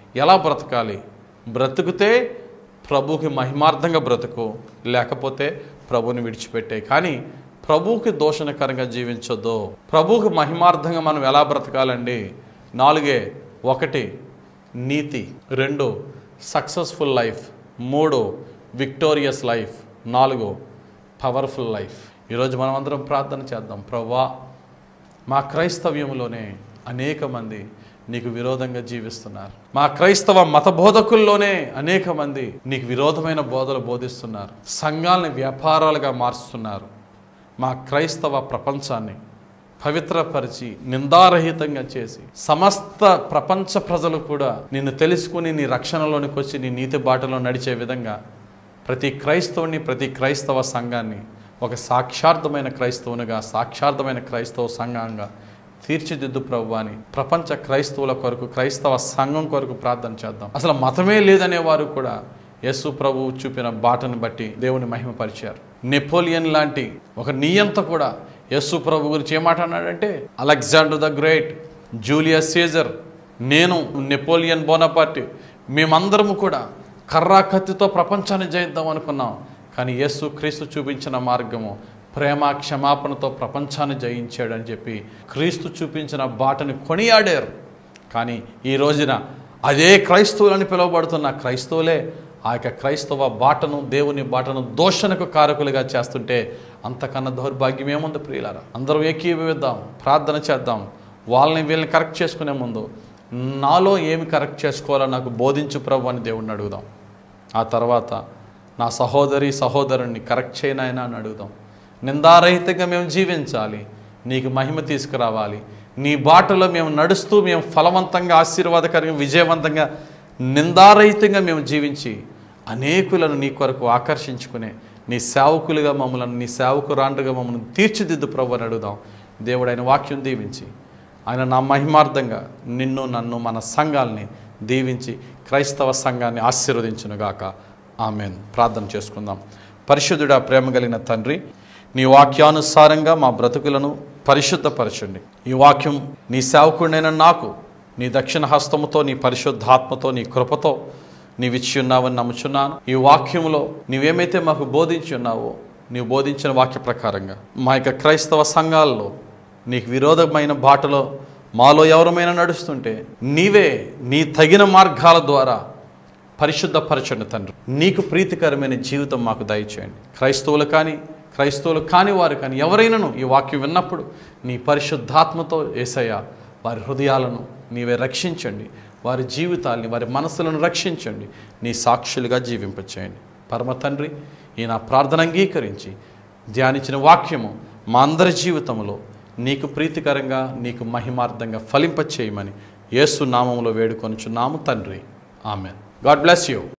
ఎలా బ్రతకాలి బ్రతుకుతే ప్రభువుకి మహిమార్థంగా బ్రతుకు లేకపోతే ప్రభువుని విడిచిపెట్టే కానీ ప్రభువుకి దోషణకరంగా జీవించొద్దు ప్రభువుకి మహిమార్థంగా మనం ఎలా బ్రతకాలండి నాలుగే ఒకటి నీతి రెండు సక్సెస్ఫుల్ లైఫ్ మూడు విక్టోరియస్ లైఫ్ నాలుగు పవర్ఫుల్ లైఫ్ ఈరోజు మనం అందరం ప్రార్థన చేద్దాం ప్రవ్వా మా క్రైస్తవ్యంలోనే అనేక మంది నీకు విరోధంగా జీవిస్తున్నారు మా క్రైస్తవ మత బోధకుల్లోనే అనేక మంది నీకు విరోధమైన బోధలు బోధిస్తున్నారు సంఘాలని వ్యాపారాలుగా మార్చుతున్నారు మా క్రైస్తవ ప్రపంచాన్ని పవిత్రపరిచి నిందారహితంగా చేసి సమస్త ప్రపంచ ప్రజలు కూడా నిన్ను తెలుసుకుని నీ రక్షణలోనికి వచ్చి నీ నీతి బాటలో నడిచే విధంగా ప్రతి క్రైస్తవుని ప్రతి క్రైస్తవ సంఘాన్ని ఒక సాక్షార్థమైన క్రైస్తవునిగా సాక్షార్థమైన క్రైస్తవ సంఘంగా తీర్చిదిద్దు ప్రభు అని ప్రపంచ క్రైస్తవుల కొరకు క్రైస్తవ సంఘం కొరకు ప్రార్థన చేద్దాం అసలు మతమే లేదనే వారు కూడా యేసు ప్రభు చూపిన బాటను బట్టి దేవుని మహిమపరిచారు నెపోలియన్ లాంటి ఒక నియంత కూడా యేసు ప్రభు గురించి ఏమాట అన్నాడంటే Alexander the great Julius Caesar నేను నెపోలియన్ బోనపార్టీ మేమందరము కూడా కర్రా కత్తితో ప్రపంచాన్ని జయిద్దాం అనుకున్నాం కానీ యేసు క్రీస్తు చూపించిన మార్గము ప్రేమ క్షమాపణతో ప్రపంచాన్ని జయించాడని చెప్పి క్రీస్తు చూపించిన బాటని కొనియాడారు కానీ ఈ రోజున అదే క్రైస్తవులని పిలువబడుతున్న క్రైస్తవులే ఆ యొక్క క్రైస్తవ బాటను దేవుని బాటను దోషణకు కారకులుగా చేస్తుంటే అంతకన్నా దౌర్భాగ్యం ఏముంది ప్రియులారా అందరూ ఏకీభవిద్దాం ప్రార్థన చేద్దాం వాళ్ళని వీళ్ళని కరెక్ట్ చేసుకునే ముందు నాలో ఏమి కరెక్ట్ చేసుకోవాలో నాకు బోధించు ప్రభు అని దేవుణ్ణి అడుగుదాం ఆ తర్వాత నా సహోదరి సహోదరుణ్ణి కరెక్ట్ చేయనాయనా అని అడుగుదాం నిందారహితంగా మేము జీవించాలి నీకు మహిమ తీసుకురావాలి నీ బాటలో మేము నడుస్తూ మేము ఫలవంతంగా ఆశీర్వాదకరంగా విజయవంతంగా నిందారహితంగా మేము జీవించి అనేకులను నీ కొరకు ఆకర్షించుకునే నీ సేవకులుగా మమ్మల్ని నీ సేవకురాండ్రుగా మమ్మల్ని తీర్చిదిద్దు ప్రభు అని అడుగుదాం దేవుడు ఆయన వాక్యం దీవించి ఆయన నా మహిమార్థంగా నిన్ను నన్ను మన సంఘాల్ని దీవించి క్రైస్తవ సంఘాన్ని ఆశీర్వదించునుగాక ఆమెన్ ప్రార్థన చేసుకుందాం పరిశుద్ధుడా ప్రేమ కలిగిన తండ్రి నీ వాక్యానుసారంగా మా బ్రతుకులను పరిశుద్ధపరచండి ఈ వాక్యం నీ సేవకుడినైన నాకు నీ దక్షిణ హస్తముతో నీ పరిశుద్ధాత్మతో నీ కృపతో నీవిచ్చి ఉన్నావని నమ్ముచున్నాను ఈ వాక్యంలో నీవేమైతే మాకు బోధించి ఉన్నావో నీవు బోధించిన వాక్య ప్రకారంగా మా యొక్క క్రైస్తవ సంఘాల్లో నీకు విరోధమైన బాటలో మాలో ఎవరమైనా నడుస్తుంటే నీవే నీ తగిన మార్గాల ద్వారా పరిశుద్ధపరచండి తండ్రి నీకు ప్రీతికరమైన జీవితం మాకు దయచేయండి క్రైస్తవులు కానీ క్రైస్తవులు కాని వారు కానీ ఎవరైనాను ఈ వాక్యం విన్నప్పుడు నీ పరిశుద్ధాత్మతో ఏసయ్య వారి హృదయాలను నీవే రక్షించండి వారి జీవితాల్ని వారి మనసులను రక్షించండి నీ సాక్షులుగా జీవింపచేయండి పరమ తండ్రి ఈ నా ప్రార్థన అంగీకరించి ధ్యానించిన వాక్యము మా అందరి జీవితంలో నీకు ప్రీతికరంగా నీకు మహిమార్థంగా ఫలింపచేయమని యేసు నామములో వేడుకొనుచున్నాము తండ్రి ఆమెన్ గాడ్ బ్లెస్ యూ